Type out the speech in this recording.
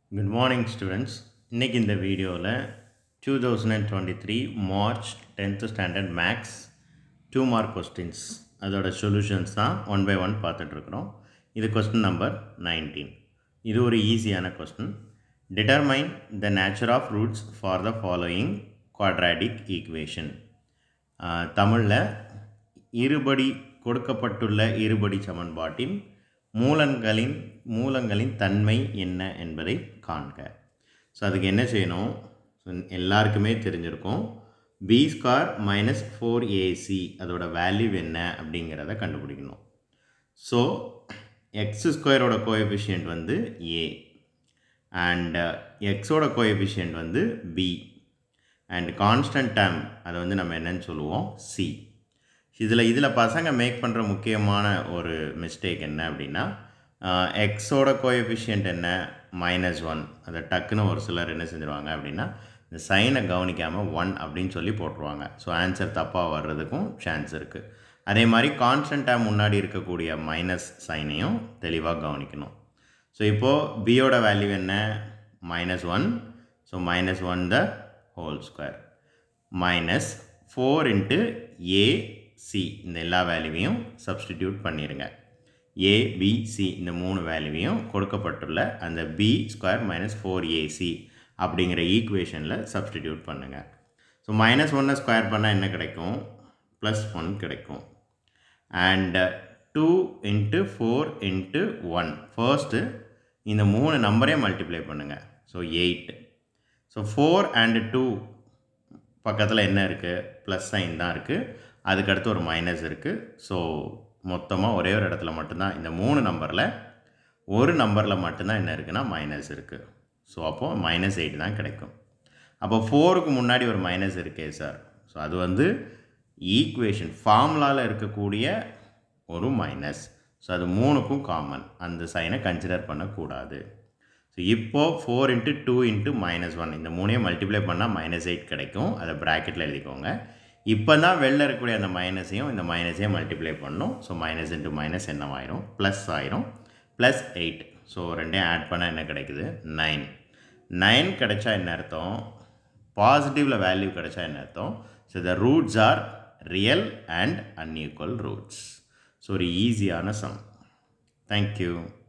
good morning students இன்றைக்கி இந்த வீடியோவில் two thousand and twenty three March tenth standard maths two mark questions அதோட solutions தான் one by one பார்த்துட்ருக்குறோம் இது கொஸ்டின் நம்பர் நைன்டீன் இது ஒரு ஈஸியான question determine the nature of roots for the following quadratic equation தமிழில் இருபடி கொடுக்கப்பட்டுள்ள இருபடி சமன்பாட்டின் மூலங்களின் மூலங்களின் தன்மை என்ன என்பதை காண்க ஸோ அதுக்கு என்ன செய்யணும் ஸோ எல்லாருக்குமே தெரிஞ்சிருக்கும் B square minus four AC அதோட வேல்யூ என்ன அப்படிங்கிறத கண்டுபிடிக்கணும் ஸோ எக்ஸ் ஸ்கொயரோட கோஎஃபிஷியன்ட் வந்து ஏ அண்ட் எக்ஸோட கோஎஃபிஷியன்ட் வந்து பி அண்ட் கான்ஸ்டன்ட் டேம் அதை வந்து நம்ம என்னன்னு சொல்லுவோம் சி இதில் இதில் பசங்க மேக் பண்ணுற முக்கியமான ஒரு மிஸ்டேக் என்ன அப்படின்னா எக்ஸோட கோஎஃபிஷியன்ட் என்ன மைனஸ் ஒன் அதை டக்குன்னு ஒரு சிலர் என்ன செஞ்சுருவாங்க அப்படின்னா இந்த சைனை கவனிக்காமல் ஒன் அப்படின்னு சொல்லி போட்டுருவாங்க ஸோ ஆன்சர் தப்பாக வர்றதுக்கும் சான்ஸ் இருக்குது அதே மாதிரி கான்ஸ்டன்ட் டேம் முன்னாடி இருக்கக்கூடிய மைனஸ் சைனையும் தெளிவாக கவனிக்கணும் ஸோ இப்போது பியோட வேல்யூ என்ன minus one so minus one the whole square minus four into A C இந்த எல்லா வேல்யூவையும் சப்ஸ்டிடியூட் பண்ணிடுங்க ஏ பி சி இந்த மூணு வேல்யூவையும் கொடுக்கப்பட்டுள்ள அந்த B square minus four AC அப்படிங்கிற ஈக்குவேஷனில் சப்ஸ்டிடியூட் பண்ணுங்கள் ஸோ மைனஸ் ஒன்னை ஸ்கொயர் பண்ணால் என்ன கிடைக்கும் ப்ளஸ் ஒன் கிடைக்கும் and two into four into one first இந்த மூணு நம்பரே மல்டிப்ளை பண்ணுங்கள் so eight so four and two பக்கத்தில் என்ன இருக்குது ப்ளஸ் சைன் தான் இருக்குது அதுக்கடுத்து ஒரு மைனஸ் இருக்குது ஸோ மொத்தமாக ஒரே ஒரு இடத்துல மட்டும்தான் இந்த மூணு நம்பரில் ஒரு நம்பரில் மட்டும்தான் என்ன இருக்குன்னா மைனஸ் இருக்குது ஸோ அப்போது மைனஸ் எயிட் தான் கிடைக்கும் அப்போ ஃபோருக்கு முன்னாடி ஒரு மைனஸ் இருக்கே சார் ஸோ அது வந்து ஈக்குவேஷன் ஃபார்முலாவில் இருக்கக்கூடிய ஒரு மைனஸ் ஸோ அது மூணுக்கும் காமன் அந்த சைனை கன்சிடர் பண்ணக்கூடாது ஸோ இப்போது four into two into minus one இந்த மூணையும் மல்டிப்ளை பண்ணால் மைனஸ் எயிட் கிடைக்கும் அதை ப்ராக்கெட்டில் எழுதிக்கோங்க இப்போ தான் வெளில இருக்கக்கூடிய அந்த மைனஸையும் இந்த மைனஸையும் மல்டிப்ளை பண்ணணும் ஸோ மைனஸ் இன்ட்டு மைனஸ் என்னவாயிரும் ப்ளஸ் ஆயிரும் ப்ளஸ் எயிட் ஸோ ரெண்டையும் ஆட் பண்ணால் என்ன கிடைக்குது நைன் நைன் கிடைச்சா என்ன அர்த்தம் பாசிட்டிவில் வேல்யூ கிடைச்சா என்ன அர்த்தம் so the roots are real and unequal roots so ஒரு ஈஸியான சம் தேங்க்யூ